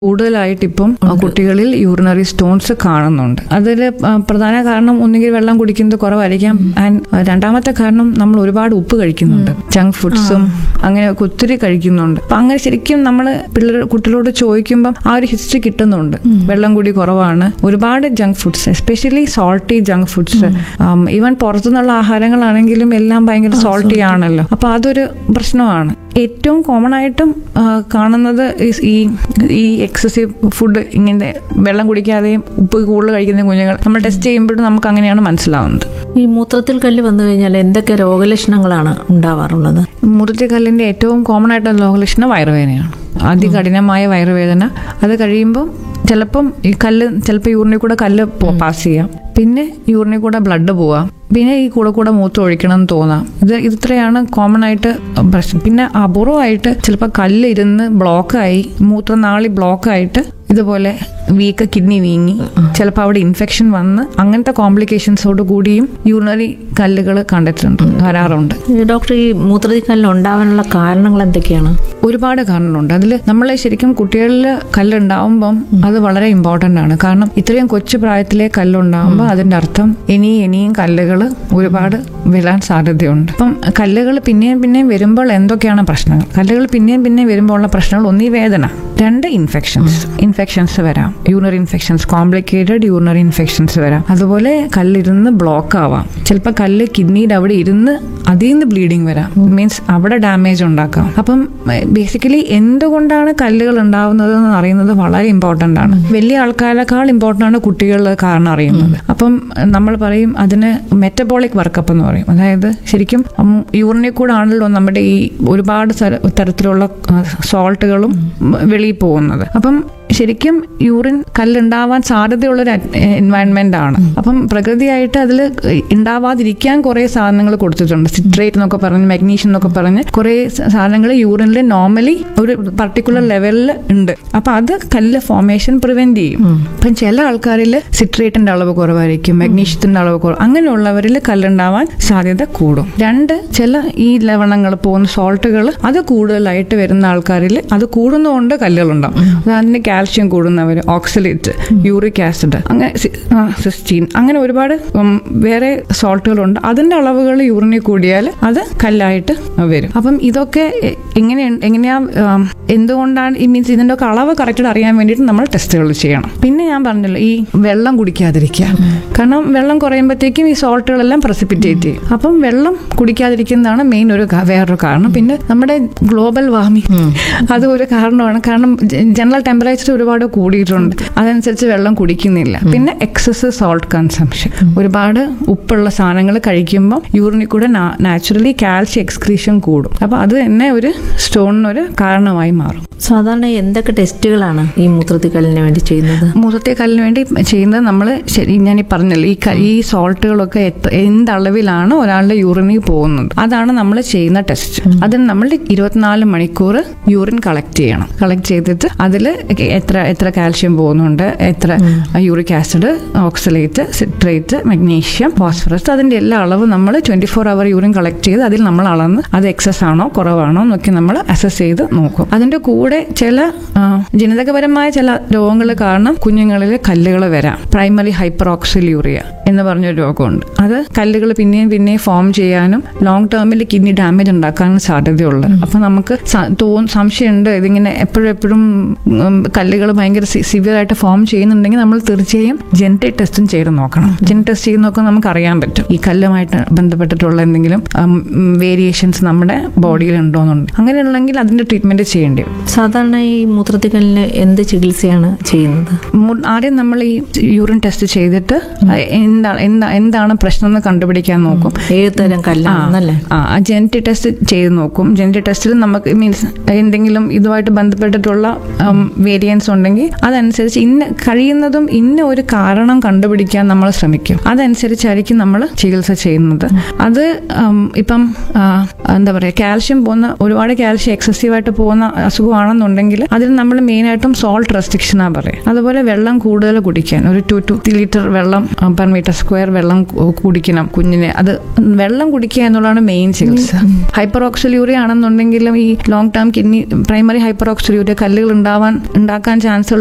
കൂടുതലായിട്ട് ഇപ്പം കുട്ടികളിൽ യൂറിനറി സ്റ്റോൺസ് കാണുന്നുണ്ട് അതിൽ പ്രധാന കാരണം ഒന്നുകിൽ വെള്ളം കുടിക്കുന്നത് കുറവായിരിക്കാം ആൻഡ് രണ്ടാമത്തെ കാരണം നമ്മൾ ഒരുപാട് ഉപ്പ് കഴിക്കുന്നുണ്ട് ജങ്ക് ഫുഡ്സും അങ്ങനെ ഒത്തിരി കഴിക്കുന്നുണ്ട് അപ്പൊ അങ്ങനെ ശരിക്കും നമ്മൾ പിള്ളേർ കുട്ടികളോട് ചോദിക്കുമ്പം ആ ഒരു ഹിസ്റ്ററി കിട്ടുന്നുണ്ട് വെള്ളം കൂടി കുറവാണ് ഒരുപാട് junk foods especially salty junk foods even പുറത്തുനിന്നുള്ള ആഹാരങ്ങളാണെങ്കിലും എല്ലാം ഭയങ്കര സോൾട്ടി ആണല്ലോ അപ്പൊ അതൊരു പ്രശ്നമാണ് ഏറ്റവും കോമൺ ആയിട്ടും ആ, കാണുന്നത് ഈ- ഈ ഈ എക്സസീവ് ഫുഡ് ഇങ്ങനെ വെള്ളം കുടിക്കാതെയും ഉപ്പ് കൂടുതൽ കഴിക്കുന്ന കുഞ്ഞുങ്ങൾ നമ്മൾ ടെസ്റ്റ് ചെയ്യുമ്പോഴും നമുക്ക് അങ്ങനെയാണ് മനസ്സിലാവുന്നത് ഈ മൂത്രത്തിൽ കല്ല് വന്നു കഴിഞ്ഞാൽ എന്തൊക്കെ രോഗലക്ഷണങ്ങളാണ് ഉണ്ടാവാറുള്ളത് മുറിച്ചുകല്ലിന്റെ ഏറ്റവും കോമൺ ആയിട്ടുള്ള രോഗലക്ഷണം വയറുവേദനയാണ് അതികഠിനമായ വയറുവേദന അത് കഴിയുമ്പോൾ ചിലപ്പം ഈ കല്ല് ചിലപ്പോൾ യൂറിനിൽ കൂടെ കല്ല് പാസ് ചെയ്യാം പിന്നെ യൂറിനിൽ കൂടെ ബ്ലഡ് പോവാം പിന്നെ ഈ കൂടെ കൂടെ മൂത്രം ഒഴിക്കണം എന്ന് തോന്നാം ഇത് ഇത്രയാണ് കോമൺ ആയിട്ട് പ്രശ്നം പിന്നെ അപൂർവമായിട്ട് ചിലപ്പോൾ കല്ല് ഇരുന്ന് ബ്ലോക്കായി മൂത്രനാളി ബ്ലോക്കായിട്ട് ഇതുപോലെ വീക്ക കിഡ്നി വീങ്ങി ചിലപ്പോൾ അവിടെ ഇൻഫെക്ഷൻ വന്ന് അങ്ങനത്തെ കോംപ്ലിക്കേഷൻസോട് കൂടിയും യൂറിനറി കല്ലുകൾ കണ്ടിട്ടുണ്ട് വരാറുണ്ട് ഈ ഡോക്ടർ ഈ മൂത്രത്തിൽ കല്ല് ഉണ്ടാവാനുള്ള കാരണങ്ങൾ എന്തൊക്കെയാണ് ഒരുപാട് കാരണങ്ങളുണ്ട് അതിൽ നമ്മൾ ശരിക്കും കുട്ടികളിൽ കല്ലുണ്ടാവുമ്പം അത് വളരെ ഇമ്പോർട്ടൻ്റ് ആണ് കാരണം ഇത്രയും കൊച്ചു പ്രായത്തിലെ കല്ലുണ്ടാവുമ്പോൾ അതിൻ്റെ അർത്ഥം ഇനി ഇനിയും കല്ലുകൾ ഒരുപാട് വരാൻ സാധ്യതയുണ്ട് അപ്പം കല്ലുകൾ പിന്നെയും പിന്നെയും വരുമ്പോൾ എന്തൊക്കെയാണ് പ്രശ്നങ്ങൾ കല്ലുകൾ പിന്നെയും പിന്നെയും വരുമ്പോൾ ഉള്ള പ്രശ്നങ്ങൾ ഒന്നീ വേദന രണ്ട് ഇൻഫെക്ഷൻസ് ഇൻഫെക്ഷൻസ് വരാം urinary infections complicated urinary infections വരാം അതുപോലെ കല്ലിരുന്ന് ബ്ലോക്ക് ആവാം ചിലപ്പോൾ കല്ല് കിഡ്നിയുടെ അവിടെ ഇരുന്ന് അതിൽ നിന്ന് ബ്ലീഡിങ് വരാം മീൻസ് അവിടെ ഡാമേജ് ഉണ്ടാക്കാം അപ്പം ബേസിക്കലി എന്തുകൊണ്ടാണ് കല്ലുകൾ ഉണ്ടാവുന്നത് എന്ന് അറിയുന്നത് വളരെ ഇമ്പോർട്ടൻ്റ് ആണ് വലിയ ആൾക്കാരെക്കാൾ ഇമ്പോർട്ടൻ്റ് ആണ് കുട്ടികളുടെ കാരണം അറിയുന്നത് അപ്പം നമ്മൾ പറയും അതിന് മെറ്റബോളിക് വർക്കപ്പ് എന്ന് പറയും അതായത് ശരിക്കും യൂറിനിൽ കൂടെ ആണല്ലോ നമ്മുടെ ഈ ഒരുപാട് തര- തരത്തിലുള്ള സോൾട്ടുകളും വെളിയിൽ പോകുന്നത് അപ്പം ശരിക്കും യൂറിൻ കല്ലുണ്ടാവാൻ സാധ്യതയുള്ള ഒരു എൻവയൺമെന്റ് ആണ് അപ്പം പ്രകൃതിയായിട്ട് അതിൽ ഉണ്ടാവാതിരിക്കാൻ കുറെ സാധനങ്ങൾ കൊടുത്തിട്ടുണ്ട് സിട്രേറ്റ് എന്നൊക്കെ പറഞ്ഞ് മഗ്നീഷ്യം എന്നൊക്കെ പറഞ്ഞ് കുറെ സാധനങ്ങൾ യൂറിനിൽ നോർമലി ഒരു പർട്ടിക്കുലർ ലെവലിൽ ഉണ്ട് അപ്പൊ അത് കല്ല് ഫോർമേഷൻ പ്രിവെന്റ് ചെയ്യും അപ്പം ചില ആൾക്കാരിൽ സിട്രേറ്റിന്റെ അളവ് കുറവായിരിക്കും മഗ്നീഷ്യത്തിന്റെ അളവ് കുറവ് അങ്ങനെയുള്ളവരിൽ കല്ലുണ്ടാവാൻ സാധ്യത കൂടും രണ്ട് ചില ഈ ലവണങ്ങൾ പോകുന്ന സോൾട്ടുകൾ അത് കൂടുതലായിട്ട് വരുന്ന ആൾക്കാരിൽ അത് കൂടുന്നതുകൊണ്ട് കല്ലുകളുണ്ടാവും ഉദാഹരണത്തിന് കാൽഷ്യം കൂടുന്നവർ ഓക്സലേറ്റ് യൂറിക് ആസിഡ് അങ്ങനെ സിസ്റ്റീൻ അങ്ങനെ ഒരുപാട് ഉം, വേറെ സോൾട്ടുകളുണ്ട് അതിന്റെ അളവുകൾ യൂറിനിൽ കൂടിയാൽ അത് കല്ലായിട്ട് വരും അപ്പം ഇതൊക്കെ എ- എങ്ങനെ എങ്ങനെയാ ഉം, എന്തുകൊണ്ടാണ് ഈ മീൻസ് ഇതിന്റെ ഒക്കെ അളവ് കറക്റ്റ് അറിയാൻ വേണ്ടിയിട്ട് നമ്മൾ ടെസ്റ്റുകൾ ചെയ്യണം പിന്നെ ഞാൻ പറഞ്ഞല്ലോ ഈ വെള്ളം കുടിക്കാതിരിക്കുക കാരണം വെള്ളം കുറയുമ്പോഴത്തേക്കും ഈ സോൾട്ടുകളെല്ലാം പ്രസിപ്പിറ്റേറ്റ് ചെയ്യും അപ്പം വെള്ളം കുടിക്കാതിരിക്കുന്നതാണ് മെയിൻ ഒരു കാ- വേറൊരു കാരണം പിന്നെ നമ്മുടെ ഗ്ലോബൽ വാർമിംഗ് അത് ഒരു കാരണമാണ് കാരണം ജനറൽ ടെമ്പറേച്ചർ ഒരുപാട് കൂടിയിട്ടുണ്ട് അതനുസരിച്ച് വെള്ളം കുടിക്കുന്നില്ല പിന്നെ എക്സസ് സോൾട്ട് കൺസംഷൻ ഒരുപാട് ഉപ്പുള്ള സാധനങ്ങൾ കഴിക്കുമ്പോൾ യൂറിനിൽ കൂടെ നാച്ചുറലി കാൽഷ്യം എക്സ്ക്രീഷൻ കൂടും അപ്പൊ അത് തന്നെ ഒരു സ്റ്റോണിനൊരു കാരണമായി മാറും സാധാരണ എന്തൊക്കെ ടെസ്റ്റുകളാണ് ഈ മൂത്രത്തിൽ കല്ലിന് വേണ്ടി ചെയ്യുന്നത് മൂത്രത്തെ കല്ലിന് വേണ്ടി ചെയ്യുന്നത് നമ്മൾ ശരി ഞാൻ ഈ പറഞ്ഞല്ലോ ഈ ക- ഈ സോൾട്ടുകളൊക്കെ എത്ര- എന്തളവിലാണ് ഒരാളുടെ യൂറിനിൽ പോകുന്നത് അതാണ് നമ്മൾ ചെയ്യുന്ന ടെസ്റ്റ് അതിന് നമ്മൾ ഇരുപത്തിനാല് മണിക്കൂർ യൂറിൻ കളക്ട് ചെയ്യണം കളക്ട് ചെയ്തിട്ട് അതിൽ എത്ര എത്ര കാൽഷ്യം പോകുന്നുണ്ട് എത്ര uric acid oxalate citrate magnesium phosphorus അതിന്റെ എല്ലാ അളവും നമ്മൾ twenty four hour urine collect ചെയ്ത് അതിൽ നമ്മൾ അളന്ന് അത് എക്സസ് ആണോ കുറവാണോ എന്നൊക്കെ നമ്മൾ അസസ് ചെയ്ത് നോക്കും അതിന്റെ കൂടെ ചില ആ, ജനിതകപരമായ ചില രോഗങ്ങൾ കാരണം കുഞ്ഞുങ്ങളിൽ കല്ലുകൾ വരാം പ്രൈമറി ഹൈപ്പറോക്സിലൂറിയ എന്ന് പറഞ്ഞൊരു രോഗമുണ്ട് അത് കല്ലുകൾ പിന്നെയും പിന്നെയും ഫോം ചെയ്യാനും ലോങ് ടേമിൽ കിഡ്നി ഡാമേജ് ഉണ്ടാക്കാനും സാധ്യതയുള്ളത് അപ്പൊ നമുക്ക് സ- തോന്നും സംശയമുണ്ട് ഇതിങ്ങനെ എപ്പോഴും എപ്പോഴും കല്ലുകൾ ഭയങ്കര സിവിയർ ആയിട്ട് ഫോം ചെയ്യുന്നുണ്ടെങ്കിൽ നമ്മൾ തീർച്ചയായും ജെനറ്റിക് ടെസ്റ്റും ചെയ്ത് നോക്കണം ജെൻ ടെസ്റ്റ് ചെയ്ത് നോക്കാൻ നമുക്ക് അറിയാൻ പറ്റും ഈ കല്ലുമായിട്ട് ബന്ധപ്പെട്ടിട്ടുള്ള എന്തെങ്കിലും വേരിയേഷൻസ് നമ്മുടെ ബോഡിയിൽ ഉണ്ടോന്നുണ്ട് അങ്ങനെയുള്ളെങ്കിൽ അതിന്റെ ട്രീറ്റ്മെന്റ് ചെയ്യേണ്ടി വരും സാധാരണ ഈ മൂത്രത്തിൽ കല്ലിന് എന്ത് ചികിത്സയാണ് ചെയ്യുന്നത് മു- ആദ്യം നമ്മൾ ഈ യൂറിൻ ടെസ്റ്റ് ചെയ്തിട്ട് എന്താണ് എന്താ എന്താണ് പ്രശ്നം എന്ന് കണ്ടുപിടിക്കാൻ നോക്കും ഏത് തരം കല്ലാണെന്നല്ലേ ആ ജെനറ്റിക് ടെസ്റ്റ് ചെയ്ത് നോക്കും ജെനറ്റിക് ടെസ്റ്റിൽ നമുക്ക് മീൻസ് എന്തെങ്കിലും ഇതുമായിട്ട് ബന്ധപ്പെട്ടിട്ടുള്ള വേരിയൻസ് ഉണ്ടെങ്കിൽ അതനുസരിച്ച് ഇന്ന കഴിയുന്നതും ഇന്ന ഒരു കാരണം കണ്ടുപിടിക്കാൻ നമ്മൾ ശ്രമിക്കും അതനുസരിച്ചായിരിക്കും നമ്മൾ ചികിത്സ ചെയ്യുന്നത് അത് ഉം, ഇപ്പം ആ, എന്താ പറയുക കാൽഷ്യം പോകുന്ന ഒരുപാട് കാൽഷ്യം എക്സസീവായിട്ട് പോകുന്ന അസുഖമാണെന്നുണ്ടെങ്കിൽ അതിൽ നമ്മൾ മെയിനായിട്ടും സോൾട്ട് റെസ്ട്രിക്ഷനാണ് പറയുക അതുപോലെ വെള്ളം കൂടുതൽ കുടിക്കാൻ ഒരു ടു ടു ലിറ്റർ വെള്ളം പെർ മീറ്റർ സ്ക്വയർ വെള്ളം കു- കുടിക്കണം കുഞ്ഞിനെ അത് വെള്ളം കുടിക്കുക എന്നുള്ളതാണ് മെയിൻ ചികിത്സ ഹൈപ്പർ ഓക്സിലൂറിയ ആണെന്നുണ്ടെങ്കിലും ഈ long term kidney primary hyperoxaluria കല്ലുകൾ ഉണ്ടാവാൻ ഉണ്ടാക്കാൻ ചാൻസ് ഉള്ള